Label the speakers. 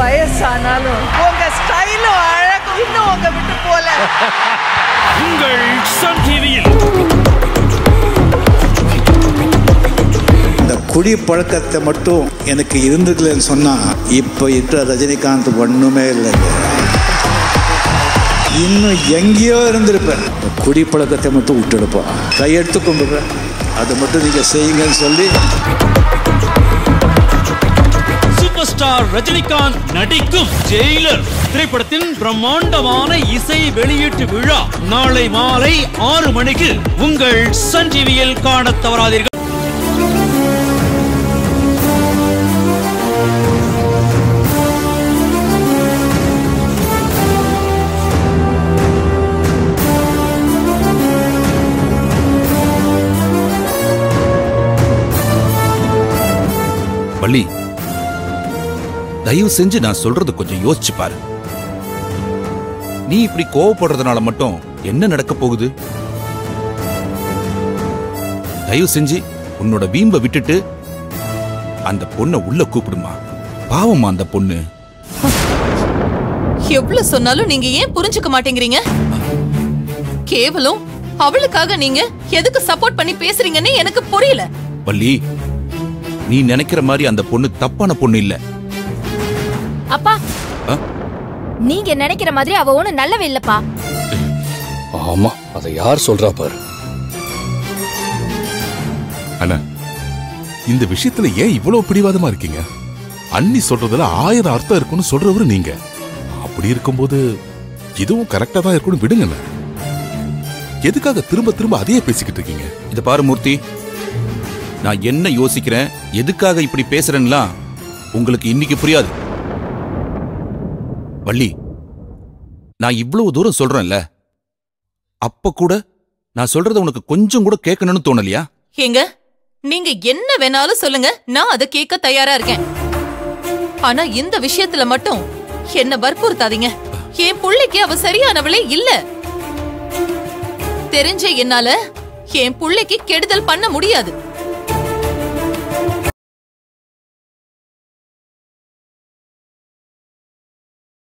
Speaker 1: வயசானாலும் உங்க ஸ்டைலும் அழகும் இன்னும் உங்க விட்டு போல
Speaker 2: உங்கள் சன் டிவியில்
Speaker 3: இந்த குடி பழக்கத்தை மட்டும் எனக்கு இருந்துக்கலன்னு சொன்னா இப்போ இருக்கிற ரஜினிகாந்த் ஒண்ணுமே இல்லைங்க இன்னும் எங்கேயோ இருந்திருப்பேன் இந்த குடி பழக்கத்தை மட்டும் விட்டுடுப்பா கையெடுத்து கும்பிடுறேன் அதை மட்டும் நீங்க செய்யுங்கன்னு சொல்லி
Speaker 2: சூப்பர் ஸ்டார் ரஜினிகாந்த் நடிக்கும் ஜெயிலர் திரைப்படத்தின் பிரம்மாண்டமான இசை வெளியீட்டு விழா நாளை மாலை ஆறு மணிக்கு உங்கள் சன் டிவியில் காணத் தவறாதீர்கள்
Speaker 4: வள்ளி தயவு செஞ்சு நான் சொல்றது கொஞ்சம் யோசிச்சு பாரு நீ இப்படி கோவப்படுறதுனால மட்டும் என்ன நடக்க போகுது தயவு செஞ்சு உன்னோட வீம்ப விட்டுட்டு அந்த பொண்ணை உள்ள கூப்பிடுமா பாவமா அந்த பொண்ணு
Speaker 5: எவ்வளவு சொன்னாலும் நீங்க ஏன் புரிஞ்சுக்க மாட்டேங்கிறீங்க கேவலம் அவளுக்காக நீங்க எதுக்கு சப்போர்ட் பண்ணி பேசுறீங்கன்னு எனக்கு புரியல
Speaker 4: வள்ளி நீ நினைக்கிற மாதிரி அந்த பொண்ணு தப்பான பொண்ணு இல்ல
Speaker 6: அப்பா
Speaker 4: ஆ?
Speaker 6: நீங்க நினைக்கிற மாதிரி அவ ஒண்ணு நல்லவே இல்லப்பா
Speaker 7: ஆமா அதை யார் சொல்றா பாரு
Speaker 8: அண்ணா இந்த விஷயத்துல ஏன் இவ்வளவு பிடிவாதமா இருக்கீங்க அண்ணி சொல்றதுல ஆயிரம் அர்த்தம் இருக்குன்னு சொல்றவரு நீங்க அப்படி இருக்கும்போது இதுவும் கரெக்டா தான் இருக்கும்னு விடுங்கண்ணா எதுக்காக திரும்ப திரும்ப அதையே பேசிக்கிட்டு இருக்கீங்க
Speaker 4: இத பாரு மூர்த்தி நான் என்ன யோசிக்கிறேன் எதுக்காக இப்படி பேசுறேன்லாம் உங்களுக்கு இன்னைக்கு புரியாது வள்ளி நான் இவ்வளவு தூரம் சொல்றேன்ல அப்ப கூட நான் சொல்றத உனக்கு கொஞ்சம் கூட கேட்கணும்னு தோணலையா
Speaker 5: ஏங்க நீங்க என்ன வேணாலும் சொல்லுங்க நான் அதை கேட்க தயாரா இருக்கேன் ஆனா இந்த விஷயத்துல மட்டும் என்ன வற்புறுத்தாதீங்க என் புள்ளைக்கு அவ சரியானவளே இல்ல தெரிஞ்ச என்னால என் புள்ளைக்கு கெடுதல் பண்ண முடியாது